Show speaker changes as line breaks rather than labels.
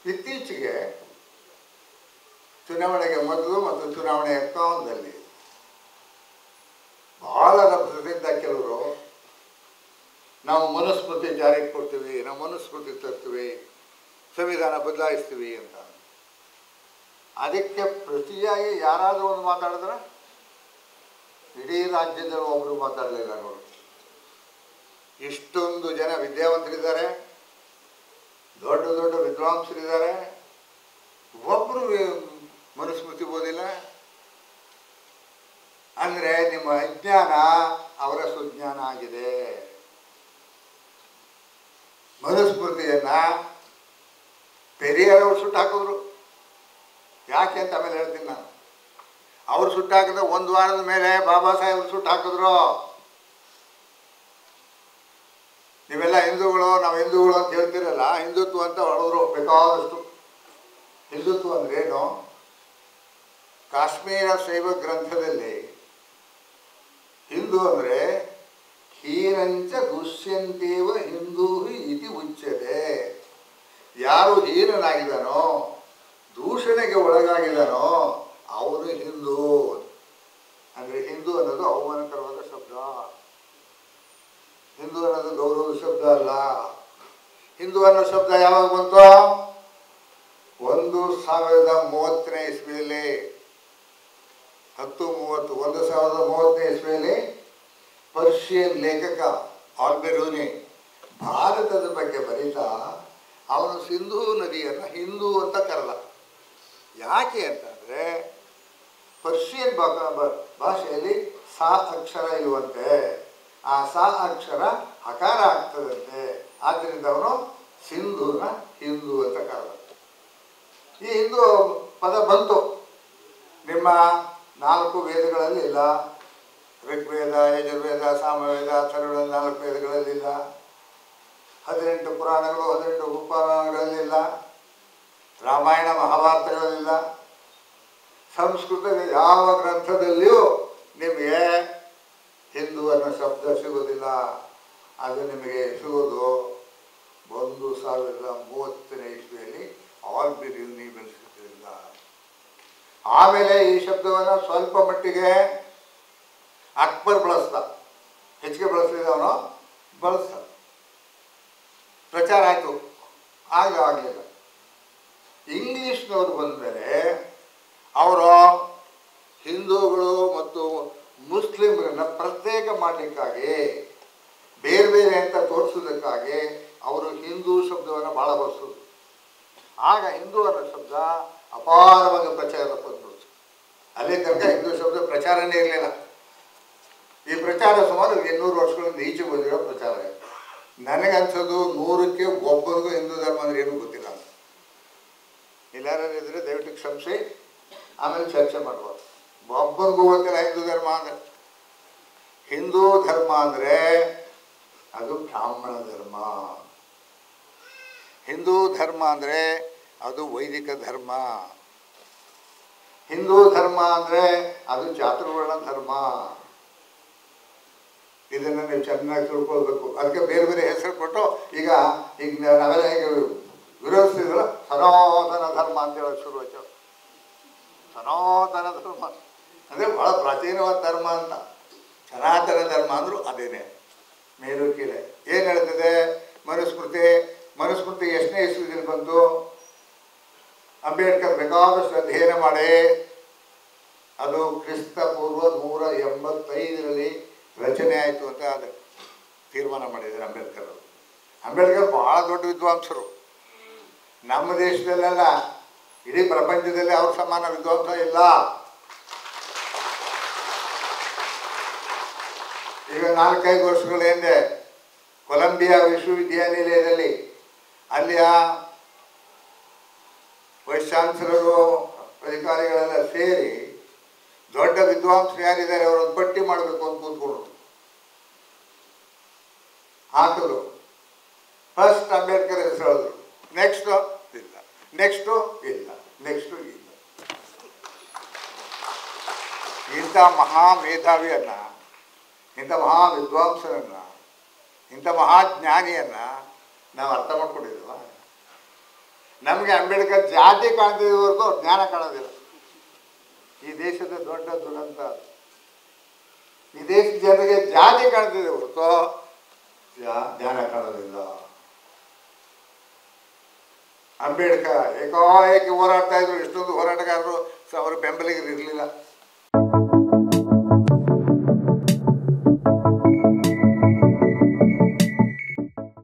ಇತ್ತೀಚೆಗೆ ಚುನಾವಣೆಗೆ ಮೊದಲು ಮತ್ತು ಚುನಾವಣೆಯ ಕಾಲದಲ್ಲಿ ಬಹಳ ಪ್ರಸಿದ್ಧ ಕೆಲವರು ನಾವು ಮನುಸ್ಮೃತಿ ಜಾರಿಗೆ ಕೊಡ್ತೀವಿ ನಾವು ಮನುಸ್ಮೃತಿ ತರ್ತೀವಿ ಸಂವಿಧಾನ ಬದಲಾಯಿಸ್ತೀವಿ ಅಂತ ಅದಕ್ಕೆ ಪ್ರತಿಯಾಗಿ ಯಾರಾದರೂ ಒಂದು ಮಾತಾಡಿದ್ರೆ ಇಡೀ ರಾಜ್ಯದಲ್ಲಿ ಒಬ್ಬರು ಮಾತಾಡಲಿಲ್ಲ ನೋಡಿ ಇಷ್ಟೊಂದು ಜನ ವಿದ್ಯಾವಂತರಿದ್ದಾರೆ ದೊಡ್ಡ ದೊಡ್ಡ ವಿದ್ವಾಂಸರಿದ್ದಾರೆ ಒಬ್ಬರು ಮನುಸ್ಮೃತಿ ಓದಿಲ್ಲ ಅಂದರೆ ನಿಮ್ಮ ಅಜ್ಞಾನ ಅವರ ಸುಜ್ಞಾನ ಆಗಿದೆ ಮನುಸ್ಮೃತಿಯನ್ನ ಪೆರಿಯಾರವ್ರು ಸುಟ್ಟು ಹಾಕಿದ್ರು ಯಾಕೆ ಅಂತ ಆಮೇಲೆ ಹೇಳ್ತೀನಿ ನಾನು ಅವ್ರು ಸುಟ್ಟು ಹಾಕಿದ ಒಂದು ವಾರದ ಮೇಲೆ ಬಾಬಾ ಸಾಹೇಬ್ ಸುಟ್ಟು ಹಾಕಿದ್ರು ನೀವೆಲ್ಲ ಹಿಂದೂಗಳು ನಾವು ಹಿಂದೂಗಳು ಅಂತ ಹೇಳ್ತಿರಲ್ಲ ಹಿಂದುತ್ವ ಅಂತ ಹೊಡೆದ್ರು ಬೇಕಾದಷ್ಟು ಹಿಂದುತ್ವ ಅಂದ್ರೆ ಏನು ಕಾಶ್ಮೀರ ಶೈವ ಗ್ರಂಥದಲ್ಲಿ ಹಿಂದೂ ಅಂದರೆ ಹೀನಂಚ ದುಷ್ಯಂತೇವ ಹಿಂದೂ ಇತಿ ಉಚ್ಯತೆ ಯಾರು ಹೀನನಾಗಿದ್ದಾನೋ ದೂಷಣೆಗೆ ಒಳಗಾಗಿದ್ದಾನೋ ಅವನು ಹಿಂದೂ ಅಂದರೆ ಹಿಂದೂ ಅನ್ನೋದು ಅವಮಾನಕರವಾದ ಶಬ್ದ ಹಿಂದೂ ಅನ್ನೋದು ಗೌರವದ ಶಬ್ದ ಅಲ್ಲ ಹಿಂದೂ ಅನ್ನೋ ಶಬ್ದ ಯಾವಾಗ ಬಂತು ಒಂದು ಸಾವಿರದ ಮೂವತ್ತನೇ ಇಸ್ವಿಯಲ್ಲಿ ಹತ್ತು ಮೂವತ್ತು ಒಂದು ಸಾವಿರದ ಮೂವತ್ತನೇ ಇಸ್ವಿಯಲ್ಲಿ ಪರ್ಷಿಯನ್ ಲೇಖಕ ಆಲ್ಬೆರೂನಿ ಭಾರತದ ಬಗ್ಗೆ ಬರೀತಾ ಅವನು ಸಿಂಧೂ ನದಿಯನ್ನು ಹಿಂದೂ ಅಂತ ಕರೆದ ಯಾಕೆ ಅಂತಂದರೆ ಪರ್ಷಿಯನ್ ಭಾಗ ಬ- ಭಾಷೆಯಲ್ಲಿ ಸಾ ಅಕ್ಷರ ಇರುವಂತೆ ಆ ಸಾ ಅಕ್ಷರ ಹಕಾರ ಆಗ್ತದಂತೆ ಆದ್ದರಿಂದ ಅವನು ಸಿಂಧೂನ ಹಿಂದೂ ಅಂತ ಕರೆದ ಈ ಹಿಂದೂ ಪದ ಬಂತು ನಿಮ್ಮ ನಾಲ್ಕು ವೇದಗಳಲ್ಲಿ ಇಲ್ಲ ಋಗ್ವೇದ ಯಜುರ್ವೇದ ಸಾಮವೇದ ಅಥರ್ವಣ ನಾಲ್ಕು ವೇದಗಳಲ್ಲಿಲ್ಲ ಹದಿನೆಂಟು ಪುರಾಣಗಳು ಹದಿನೆಂಟು ಉಪಪುರಾಣಗಳಲ್ಲಿಲ್ಲ ರಾಮಾಯಣ ಮಹಾಭಾರತಗಳಲ್ಲಿಲ್ಲ ಸಂಸ್ಕೃತದ ಯಾವ ಗ್ರಂಥದಲ್ಲಿಯೂ ನಿಮಗೆ ಹಿಂದೂ ಅನ್ನೋ ಶಬ್ದ ಸಿಗೋದಿಲ್ಲ ಅದು ನಿಮಗೆ ಸಿಗೋದು ಒಂದು ಸಾವಿರದ ಮೂವತ್ತನೇ ಇಸ್ವಿಯಲ್ಲಿ ಆಲ್ ಬಿರಿಯೂನಿ ಬೆಳೆಸಿದ್ರಿಂದ ಆಮೇಲೆ ಈ ಶಬ್ದವನ್ನು ಸ್ವಲ್ಪ ಮಟ್ಟಿಗೆ ಅಕ್ಬರ್ ಬಳಸ್ದ ಹೆಚ್ಚಿಗೆ ಬಳಸಲಿಲ್ಲ ಅವನು ಬಳಸ್ದ ಪ್ರಚಾರ ಆಯಿತು ಆಗ ಆಗಲಿಲ್ಲ ಇಂಗ್ಲೀಷ್ನವರು ಬಂದಮೇಲೆ ಅವರು ಹಿಂದೂಗಳು ಮತ್ತು ಮುಸ್ಲಿಮರನ್ನ ಪ್ರತ್ಯೇಕ ಮಾಡಲಿಕ್ಕಾಗಿ ಬೇರೆ ಬೇರೆ ಅಂತ ತೋರಿಸೋದಕ್ಕಾಗಿ ಅವರು ಹಿಂದೂ ಶಬ್ದವನ್ನು ಭಾಳ ಬಳಸೋದು ಆಗ ಹಿಂದೂ ಅನ್ನೋ ಶಬ್ದ ಅಪಾರವಾಗಿ ಪ್ರಚಾರ ಬಂದ್ಬಿಡ್ತು ಅಲ್ಲಿ ತನಕ ಹಿಂದೂ ಶಬ್ದ ಪ್ರಚಾರನೇ ಇರಲಿಲ್ಲ ಈ ಪ್ರಚಾರ ಸುಮಾರು ಇನ್ನೂರು ವರ್ಷಗಳಿಂದ ಈಚೆ ಬಂದಿರೋ ಪ್ರಚಾರ ಇದು. ನನಗನ್ಸೋದು ನೂರಕ್ಕೆ ಒಬ್ಬರಿಗೂ ಹಿಂದೂ ಧರ್ಮ ಅಂದ್ರೆ ಏನೂ ಗೊತ್ತಿಲ್ಲ ಅಂತ ಎಲ್ಲಾರು ಇದ್ರೆ ದಯವಿಟ್ಟು ಕ್ಷಮಿಸಿ ಆಮೇಲೆ ಚರ್ಚೆ ಮಾಡುವ ಒಬ್ಬರಿಗೂ ಗೊತ್ತಿಲ್ಲ ಹಿಂದೂ ಧರ್ಮ ಅಂದ್ರೆ ಹಿಂದೂ ಧರ್ಮ ಅಂದರೆ ಅದು ಬ್ರಾಹ್ಮಣ ಧರ್ಮ ಹಿಂದೂ ಧರ್ಮ ಅಂದರೆ ಅದು ವೈದಿಕ ಧರ್ಮ ಹಿಂದೂ ಧರ್ಮ ಅಂದರೆ ಅದು ಚಾತುರ್ವರ್ಣ ಧರ್ಮ ಇದನ್ನು ನೀವು ಚೆನ್ನಾಗಿ ತಿಳ್ಕೊಳ್ಬೇಕು ಅದಕ್ಕೆ ಬೇರೆ ಬೇರೆ ಹೆಸರು ಕೊಟ್ಟು ಈಗ ಈಗ ನಾವೆಲ್ಲ ಹೇಗೆ ವಿರೋಧಿಸ್ತಿದ್ವಲ್ಲ ಸನಾತನ ಧರ್ಮ ಅಂತ ಹೇಳೋಕೆ ಶುರು ಆಯ್ತು ಸನಾತನ ಧರ್ಮ ಅಂದರೆ ಭಾಳ ಪ್ರಾಚೀನವಾದ ಧರ್ಮ ಅಂತ ಸನಾತನ ಧರ್ಮ ಅಂದರೂ ಅದೇನೆ ಮೇಲು ಕೀಳೆ ಏನು ಹೇಳ್ತದೆ ಮನುಸ್ಮೃತಿ ಮನುಸ್ಮೃತಿ ಎಷ್ಟನೇ ಇಸ್ವಿದಲ್ಲಿ ಬಂತು ಅಂಬೇಡ್ಕರ್ ಬೇಕಾದಷ್ಟು ಅಧ್ಯಯನ ಮಾಡಿ ಅದು ಕ್ರಿಸ್ತ ಪೂರ್ವ ನೂರ ಎಂಬತ್ತೈದರಲ್ಲಿ ರಚನೆ ಆಯಿತು ಅಂತ ಅದು ತೀರ್ಮಾನ ಮಾಡಿದ್ದಾರೆ ಅಂಬೇಡ್ಕರ್ ಅವರು ಅಂಬೇಡ್ಕರ್ ಬಹಳ ದೊಡ್ಡ ವಿದ್ವಾಂಸರು ನಮ್ಮ ದೇಶದಲ್ಲೆಲ್ಲ ಇಡೀ ಪ್ರಪಂಚದಲ್ಲಿ ಅವ್ರ ಸಮಾನ ವಿದ್ವಾಂಸ ಇಲ್ಲ ಈಗ ನಾಲ್ಕೈದು ವರ್ಷಗಳ ಹಿಂದೆ ಕೊಲಂಬಿಯಾ ವಿಶ್ವವಿದ್ಯಾನಿಲಯದಲ್ಲಿ ಅಲ್ಲಿಯ ವೈಸ್ ಚಾನ್ಸಲರು ಅಧಿಕಾರಿಗಳೆಲ್ಲ ಸೇರಿ ದೊಡ್ಡ ವಿದ್ವಾಂಸರು ಯಾರಿದ್ದಾರೆ ಅವರನ್ನು ಪಟ್ಟಿ ಮಾಡಬೇಕು ಅಂತ ಕೂತ್ಕೊಂಡ್ರು ಹಾಕಿದ್ರು ಫಸ್ಟ್ ಅಂಬೇಡ್ಕರ್ ಹೆಸರು ಹೇಳಿದ್ರು ನೆಕ್ಸ್ಟು ಇಲ್ಲ ನೆಕ್ಸ್ಟು ಇಲ್ಲ ನೆಕ್ಸ್ಟು ಇಲ್ಲ ಇಂಥ ಮಹಾ ಮೇಧಾವಿಯನ್ನ ಇಂಥ ಮಹಾ ವಿದ್ವಾಂಸರನ್ನ ಇಂಥ ಮಹಾಜ್ಞಾನಿಯನ್ನ ನಾವು ಅರ್ಥ ಮಾಡ್ಕೊಂಡಿದ್ವ ನಮಗೆ ಅಂಬೇಡ್ಕರ್ ಜಾತಿ ಕಾಣ್ತಿದೆ ಹೊರತು ಅವ್ರ ಜ್ಞಾನ ಕಾಣೋದಿಲ್ಲ ಈ ದೇಶದ ದೊಡ್ಡ ದುರಂತ ಅದು. ಈ ದೇಶದ ಜನರಿಗೆ ಜಾತಿ ಕಾಣ್ತಿದೆ ಹೊರತು ಜಾ- ಜ್ಞಾನ ಕಾಣೋದಿಲ್ಲ ಅಂಬೇಡ್ಕರ್ ಏಕಾಏಕಿ ಹೋರಾಡ್ತಾ ಇದ್ರು ಎಷ್ಟೊಂದು ಹೋರಾಟಗಾರರು ಸ- ಅವರ ಬೆಂಬಲಿಗರು ಇರಲಿಲ್ಲ